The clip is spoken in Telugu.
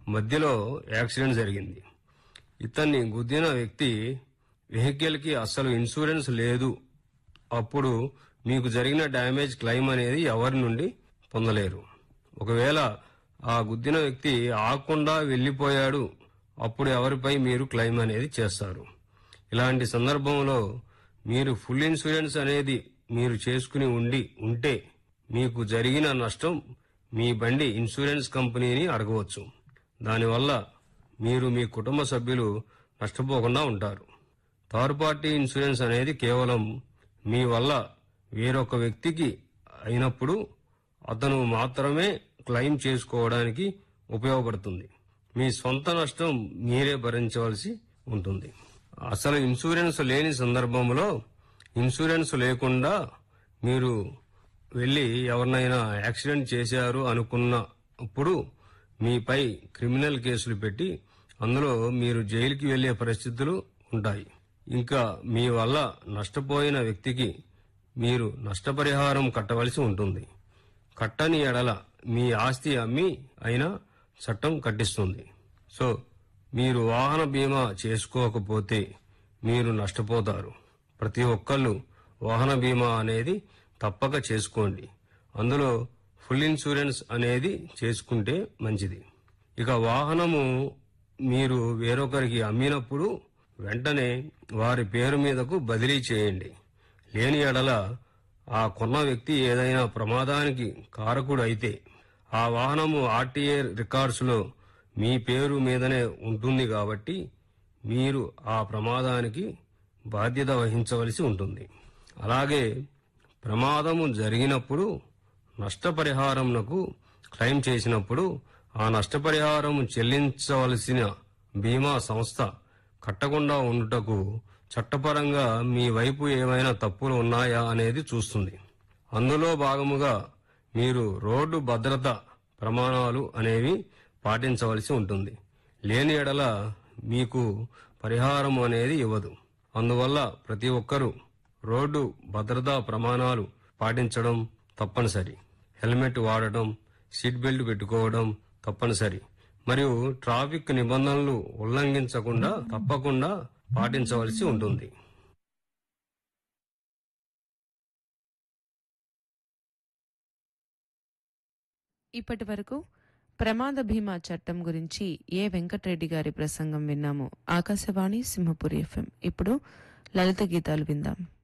మధ్యలో యాక్సిడెంట్ జరిగింది ఇతన్ని గుద్దిన వ్యక్తి వెహికల్ కి అసలు ఇన్సూరెన్స్ లేదు అప్పుడు మీకు జరిగిన డ్యామేజ్ క్లెయిమ్ అనేది ఎవరి నుండి పొందలేరు ఒకవేళ ఆ గుద్దిన వ్యక్తి ఆకుండా వెళ్లిపోయాడు అప్పుడు ఎవరిపై మీరు క్లెయిమ్ అనేది చేస్తారు ఇలాంటి సందర్భంలో మీరు ఫుల్ ఇన్సూరెన్స్ అనేది మీరు చేసుకుని ఉండి ఉంటే మీకు జరిగిన నష్టం మీ బండి ఇన్సూరెన్స్ కంపెనీని అడగవచ్చు దానివల్ల మీరు మీ కుటుంబ సభ్యులు నష్టపోకుండా ఉంటారు థర్డ్ పార్టీ ఇన్సూరెన్స్ అనేది కేవలం మీ వల్ల వేరొక వ్యక్తికి అయినప్పుడు అతను మాత్రమే క్లెయిమ్ చేసుకోవడానికి ఉపయోగపడుతుంది మీ సొంత నష్టం మీరే భరించవలసి ఉంటుంది అసలు ఇన్సూరెన్స్ లేని సందర్భంలో ఇన్సూరెన్స్ లేకుండా మీరు వెళ్లి ఎవరినైనా యాక్సిడెంట్ చేశారు అనుకున్నప్పుడు మీపై క్రిమినల్ కేసులు పెట్టి అందులో మీరు జైలుకి వెళ్లే పరిస్థితులు ఉంటాయి ఇంకా మీ వల్ల నష్టపోయిన వ్యక్తికి మీరు నష్టపరిహారం కట్టవలసి ఉంటుంది కట్టని ఎడల మీ ఆస్తి అమ్మి అయినా చట్టం కట్టిస్తుంది సో మీరు వాహన బీమా చేసుకోకపోతే మీరు నష్టపోతారు ప్రతి ఒక్కళ్ళు వాహన బీమా అనేది తప్పక చేసుకోండి అందులో ఫుల్ ఇన్సూరెన్స్ అనేది చేసుకుంటే మంచిది ఇక వాహనము మీరు వేరొకరికి అమ్మినప్పుడు వెంటనే వారి పేరు మీదకు బదిలీ చేయండి లేని ఎడల ఆ కొన్న వ్యక్తి ఏదైనా ప్రమాదానికి కారకుడు అయితే ఆ వాహనము ఆర్టీఏ రికార్డ్స్ లో మీ పేరు మీదనే ఉంటుంది కాబట్టి మీరు ఆ ప్రమాదానికి బాధ్యత వహించవలసి ఉంటుంది అలాగే ప్రమాదము జరిగినప్పుడు నష్టపరిహారంకు క్లెయిమ్ చేసినప్పుడు ఆ నష్టపరిహారం చెల్లించవలసిన బీమా సంస్థ కట్టకుండా ఉండుటకు చట్టపరంగా మీ వైపు ఏమైనా తప్పులు ఉన్నాయా అనేది చూస్తుంది అందులో భాగముగా మీరు రోడ్డు భద్రత ప్రమాణాలు అనేవి పాటించవలసి ఉంటుంది లేని ఎడల మీకు పరిహారం అనేది ఇవ్వదు అందువల్ల ప్రతి ఒక్కరూ రోడ్డు భద్రతా ప్రమాణాలు పాటించడం తప్పనిసరి హెల్మెట్ వాడటం సీట్ బెల్ట్ పెట్టుకోవడం తప్పనిసరి మరియు ట్రాఫిక్ నిబంధనలు ఉల్లంఘించకుండా తప్పకుండా పాటించవలసి ఉంటుంది ఇప్పటి వరకు ప్రమాద బీమా చట్టం గురించి ఏ వెంకటరెడ్డి గారి ప్రసంగం విన్నాము ఆకాశవాణి సింహపురి ఎఫ్ఎం ఇప్పుడు లలిత గీతాలు విందాం